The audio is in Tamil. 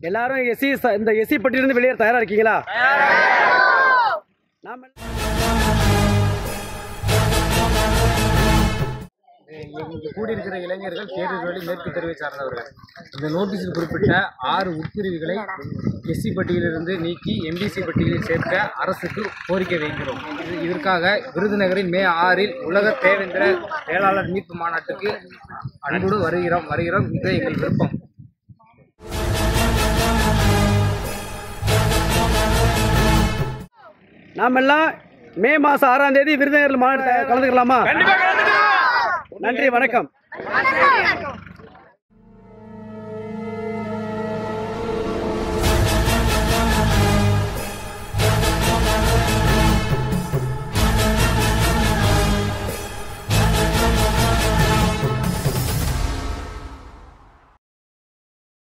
எல்லாரும் எஸ்சி இந்த எஸ்சி பட்டியலிருந்து வெளியேற தயாரா இருக்கீங்களா நாம இங்கு கூடியிருக்கிற இளைஞர்கள் தேர்தல் மேற்கு தெருவை சார்ந்தவர்கள் இந்த நோட்டீஸில் குறிப்பிட்ட ஆறு உட்பிரிவுகளை எஸ்சி பட்டியலிருந்து நீக்கி எம்பிசி பட்டியலில் சேர்க்க அரசுக்கு கோரிக்கை வைக்கிறோம் இது- இதற்காக விருதுநகரின் மே ஆறில் உலக தேவேந்திர வேளாளர் மீட்பு மாநாட்டுக்கு அன்போடு வருகிறோம் வருகிறோம் இது எங்கள் விருப்பம் நாமெல்லாம் மே மாசம் ஆறாம் தேதி விருதுநகர் மாநாட்டத்தில் கலந்துக்கலாமா நன்றி வணக்கம்